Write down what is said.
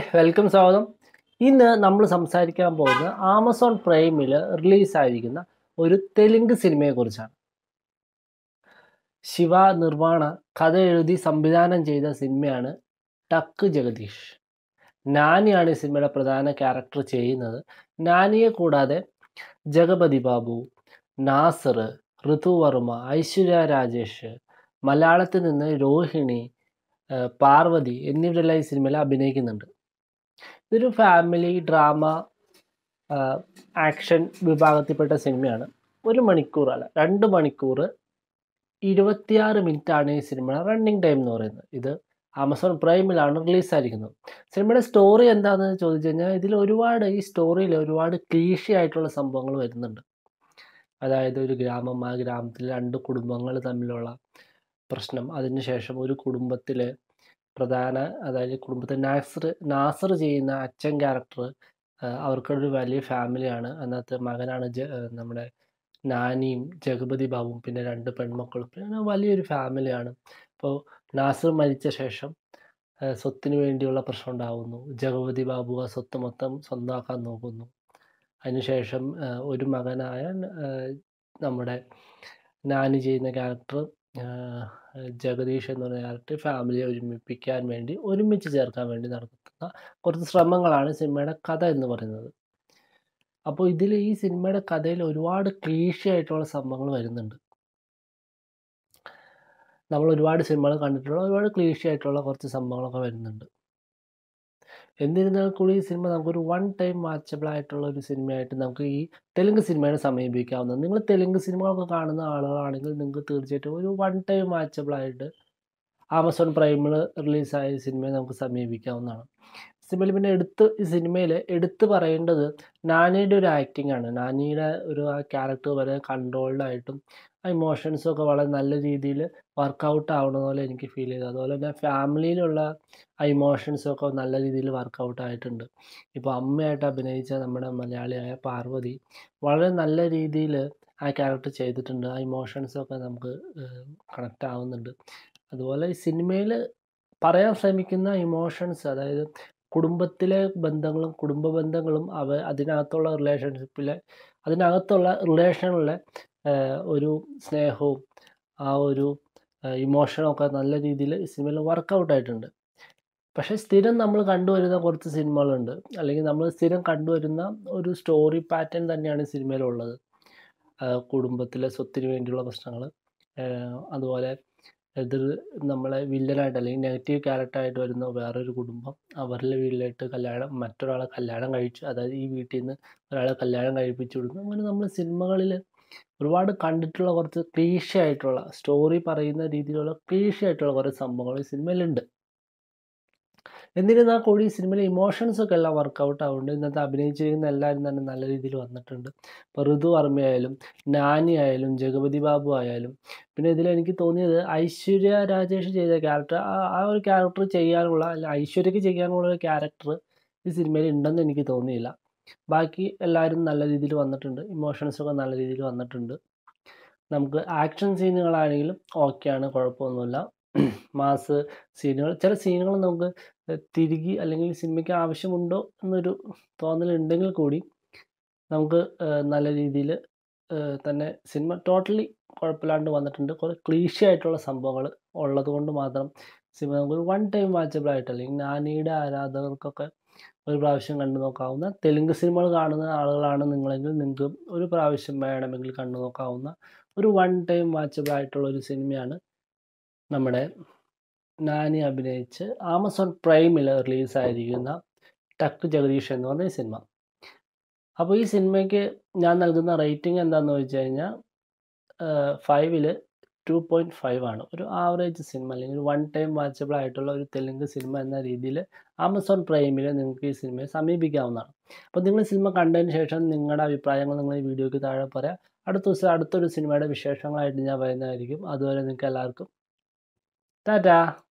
welcome സ്വാഗതം ഇന്ന് നമ്മൾ സംസാരിക്കാൻ പോകുന്നത് ആമസോൺ പ്രൈമിൽ റിലീസായിരിക്കുന്ന ഒരു തെലുങ്ക് സിനിമയെക്കുറിച്ചാണ് ശിവ നിർവാണ കഥ എഴുതി സംവിധാനം ചെയ്ത സിനിമയാണ് ടക്ക് ജഗദീഷ് നാനിയാണ് ഈ സിനിമയുടെ പ്രധാന ക്യാരക്ടർ ചെയ്യുന്നത് നാനിയെ കൂടാതെ ജഗപതി ബാബു നാസർ ഋതുവർമ്മ ഐശ്വര്യ രാജേഷ് മലയാളത്തിൽ നിന്ന് രോഹിണി ഏഹ് പാർവതി എന്നിവരെല്ലാം ഈ സിനിമയിൽ അഭിനയിക്കുന്നുണ്ട് ഇതൊരു ഫാമിലി ഡ്രാമ ആക്ഷൻ വിഭാഗത്തിൽപ്പെട്ട സിനിമയാണ് ഒരു മണിക്കൂർ അല്ല രണ്ട് മണിക്കൂർ ഇരുപത്തിയാറ് മിനിറ്റ് ആണ് ഈ സിനിമയുടെ റണ്ണിങ് ടൈം എന്ന് പറയുന്നത് ഇത് ആമസോൺ പ്രൈമിലാണ് റിലീസായിരിക്കുന്നത് സിനിമയുടെ സ്റ്റോറി എന്താണെന്ന് ചോദിച്ചു കഴിഞ്ഞാൽ ഇതിൽ ഒരുപാട് ഈ സ്റ്റോറിയിൽ ഒരുപാട് ക്ലീഷി ആയിട്ടുള്ള സംഭവങ്ങൾ വരുന്നുണ്ട് അതായത് ഒരു ഗ്രാമം ആ ഗ്രാമത്തിൽ രണ്ട് കുടുംബങ്ങൾ തമ്മിലുള്ള പ്രശ്നം അതിനുശേഷം ഒരു കുടുംബത്തിലെ പ്രധാന അതായത് കുടുംബത്തിൽ നാസർ നാസർ ചെയ്യുന്ന അച്ഛൻ ക്യാരക്ടർ അവർക്കൊരു വലിയ ഫാമിലിയാണ് അതിനകത്ത് മകനാണ് ജ ഏഹ് നമ്മുടെ നാനിയും ജഗപതി ബാബുവും പിന്നെ രണ്ട് പെൺമക്കളും പിന്നെ വലിയൊരു ഫാമിലിയാണ് അപ്പോൾ നാസർ മരിച്ച ശേഷം ഏഹ് സ്വത്തിന് വേണ്ടിയുള്ള പ്രശ്നം ഉണ്ടാകുന്നു ജഗപതി ബാബു ആ സ്വത്ത് മൊത്തം സ്വന്തമാക്കാൻ നോക്കുന്നു അതിനുശേഷം ഏഹ് ഒരു മകനായ ഏഹ് നമ്മുടെ നാനി ചെയ്യുന്ന ക്യാരക്ടർ ജഗദീഷ് എന്ന് പറയുന്ന ക്യാരക്ടർ ഫാമിലിയെ ഒരുമിപ്പിക്കാൻ വേണ്ടി ഒരുമിച്ച് ചേർക്കാൻ വേണ്ടി നടത്തുന്ന കുറച്ച് ശ്രമങ്ങളാണ് സിനിമയുടെ കഥ എന്ന് പറയുന്നത് അപ്പോൾ ഇതിൽ ഈ സിനിമയുടെ കഥയിൽ ഒരുപാട് ക്ലീഷി ആയിട്ടുള്ള സംഭവങ്ങൾ വരുന്നുണ്ട് നമ്മൾ ഒരുപാട് സിനിമകൾ കണ്ടിട്ടുള്ള ഒരുപാട് ക്ലീഷി ആയിട്ടുള്ള കുറച്ച് സംഭവങ്ങളൊക്കെ വരുന്നുണ്ട് എന്നിരുന്നാൽ കൂടി ഈ സിനിമ നമുക്കൊരു വൺ ടൈം വാച്ചബിൾ ആയിട്ടുള്ള ഒരു സിനിമയായിട്ട് നമുക്ക് ഈ തെലുങ്ക് സിനിമയെ സമീപിക്കാവുന്നത് നിങ്ങൾ തെലുങ്ക് സിനിമകളൊക്കെ കാണുന്ന ആളുകളാണെങ്കിൽ നിങ്ങൾക്ക് തീർച്ചയായിട്ടും ഒരു വൺ ടൈം വാച്ചബിൾ ആയിട്ട് ആമസോൺ പ്രൈമിൽ റിലീസായ സിനിമയെ നമുക്ക് സമീപിക്കാവുന്നതാണ് സിനിമയിൽ പിന്നെ എടുത്ത് ഈ സിനിമയിൽ എടുത്തു പറയേണ്ടത് നാനിയുടെ ഒരു ആക്ടിംഗ് ആണ് നാനിയുടെ ഒരു ആ ക്യാരക്ടർ വളരെ കൺട്രോൾഡ് ആയിട്ടും ആ ഇമോഷൻസും ഒക്കെ വളരെ നല്ല രീതിയിൽ വർക്കൗട്ട് ആവണ പോലെ എനിക്ക് ഫീൽ ചെയ്തു അതുപോലെ തന്നെ ഫാമിലിയിലുള്ള ആ ഇമോഷൻസും ഒക്കെ നല്ല രീതിയിൽ വർക്കൗട്ട് ആയിട്ടുണ്ട് ഇപ്പോൾ അമ്മയായിട്ട് അഭിനയിച്ച നമ്മുടെ മലയാളിയായ പാർവതി വളരെ നല്ല രീതിയിൽ ആ ക്യാരക്ടർ ചെയ്തിട്ടുണ്ട് ആ ഇമോഷൻസൊക്കെ നമുക്ക് കണക്റ്റ് ആവുന്നുണ്ട് അതുപോലെ ഈ സിനിമയിൽ പറയാൻ ശ്രമിക്കുന്ന ഇമോഷൻസ് അതായത് കുടുംബത്തിലെ ബന്ധങ്ങളും കുടുംബ ബന്ധങ്ങളും അവ അതിനകത്തുള്ള റിലേഷൻഷിപ്പിലെ അതിനകത്തുള്ള റിലേഷനിലെ ഒരു സ്നേഹവും ആ ഒരു ഇമോഷനും ഒക്കെ നല്ല രീതിയിൽ ഈ സിനിമയിൽ വർക്കൗട്ട് ആയിട്ടുണ്ട് പക്ഷേ സ്ഥിരം നമ്മൾ കണ്ടുവരുന്ന കുറച്ച് സിനിമകളുണ്ട് അല്ലെങ്കിൽ നമ്മൾ സ്ഥിരം കണ്ടുവരുന്ന ഒരു സ്റ്റോറി പാറ്റേൺ തന്നെയാണ് ഈ സിനിമയിലുള്ളത് കുടുംബത്തിലെ സ്വത്തിന് വേണ്ടിയുള്ള പ്രശ്നങ്ങൾ അതുപോലെ എതിർ നമ്മളെ വില്ലനായിട്ട് അല്ലെങ്കിൽ നെഗറ്റീവ് ക്യാരക്ടറായിട്ട് വരുന്ന വേറൊരു കുടുംബം അവരുടെ വീട്ടിലായിട്ട് കല്യാണം മറ്റൊരാളെ കല്യാണം കഴിച്ചു അതായത് ഈ വീട്ടിൽ നിന്ന് ഒരാളെ കല്യാണം കഴിപ്പിച്ചു കൊടുക്കുന്നു അങ്ങനെ നമ്മൾ സിനിമകളിൽ ഒരുപാട് കണ്ടിട്ടുള്ള കുറച്ച് ക്ലീഷ ആയിട്ടുള്ള സ്റ്റോറി പറയുന്ന രീതിയിലുള്ള ക്ലീഷ ആയിട്ടുള്ള കുറേ സംഭവങ്ങൾ ഈ സിനിമയിലുണ്ട് എന്നിരുന്നാൽ കൂടി ഈ സിനിമയിലെ ഇമോഷൻസ് ഒക്കെ എല്ലാം വർക്കൗട്ട് ആവുന്നുണ്ട് ഇന്നത്തെ അഭിനയിച്ചിരിക്കുന്ന എല്ലാവരും തന്നെ നല്ല രീതിയിൽ വന്നിട്ടുണ്ട് ഇപ്പോൾ ഋതു വർമ്മ ആയാലും നാനി ആയാലും ജഗപതി ബാബു ആയാലും പിന്നെ ഇതിൽ എനിക്ക് തോന്നിയത് ഐശ്വര്യ രാജേഷ് ചെയ്ത ക്യാരക്ടർ ആ ഒരു ക്യാരക്ടർ ചെയ്യാനുള്ള അല്ല ഐശ്വര്യക്ക് ചെയ്യാനുള്ള ഒരു ക്യാരക്ടർ ഈ സിനിമയിൽ ഉണ്ടെന്ന് എനിക്ക് തോന്നിയില്ല ബാക്കി എല്ലാവരും നല്ല രീതിയിൽ വന്നിട്ടുണ്ട് ഇമോഷൻസൊക്കെ നല്ല രീതിയിൽ വന്നിട്ടുണ്ട് നമുക്ക് ആക്ഷൻ സീനുകളാണെങ്കിലും ഓക്കെയാണ് കുഴപ്പമൊന്നുമില്ല മാസ് സീനുകൾ ചില സീനുകൾ നമുക്ക് തിരികെ അല്ലെങ്കിൽ സിനിമയ്ക്ക് ആവശ്യമുണ്ടോ എന്നൊരു തോന്നലുണ്ടെങ്കിൽ കൂടി നമുക്ക് നല്ല രീതിയിൽ തന്നെ സിനിമ ടോട്ടലി കുഴപ്പമില്ലാണ്ട് വന്നിട്ടുണ്ട് കുറേ ക്ലീഷി ആയിട്ടുള്ള സംഭവങ്ങൾ ഉള്ളത് കൊണ്ട് മാത്രം സിനിമ നമുക്കൊരു വൺ ടൈം വാച്ചബിൾ ആയിട്ട് അല്ലെങ്കിൽ നാനിയുടെ ആരാധകർക്കൊക്കെ ഒരു പ്രാവശ്യം കണ്ടു നോക്കാവുന്ന തെലുങ്ക് സിനിമകൾ കാണുന്ന ആളുകളാണ് നിങ്ങളെങ്കിൽ നിങ്ങൾക്ക് ഒരു പ്രാവശ്യം വേണമെങ്കിൽ കണ്ടു നോക്കാവുന്ന ഒരു വൺ ടൈം വാച്ചബിൾ ആയിട്ടുള്ള ഒരു സിനിമയാണ് നമ്മുടെ നാനി അഭിനയിച്ച് ആമസോൺ പ്രൈമിൽ റിലീസായിരിക്കുന്ന ടക്ക് ജഗദീഷ് എന്ന് പറഞ്ഞ സിനിമ അപ്പോൾ ഈ സിനിമയ്ക്ക് ഞാൻ നൽകുന്ന റേറ്റിംഗ് എന്താണെന്ന് വെച്ച് കഴിഞ്ഞാൽ ഫൈവിൽ ടു പോയിൻറ്റ് ഫൈവ് ആണ് ഒരു ആവറേജ് സിനിമ അല്ലെങ്കിൽ വൺ ടൈം വാച്ചബിൾ ആയിട്ടുള്ള ഒരു തെലുങ്ക് സിനിമ എന്ന രീതിയിൽ ആമസോൺ പ്രൈമിൽ നിങ്ങൾക്ക് ഈ സിനിമയെ സമീപിക്കാവുന്നതാണ് അപ്പോൾ നിങ്ങൾ സിനിമ കണ്ടതിന് ശേഷം നിങ്ങളുടെ അഭിപ്രായങ്ങൾ നിങ്ങൾ ഈ വീഡിയോയ്ക്ക് താഴെ പറയാം അടുത്ത ദിവസം അടുത്തൊരു സിനിമയുടെ വിശേഷങ്ങളായിട്ട് ഞാൻ വരുന്നതായിരിക്കും അതുവരെ നിങ്ങൾക്ക് എല്ലാവർക്കും ടാറ്റാ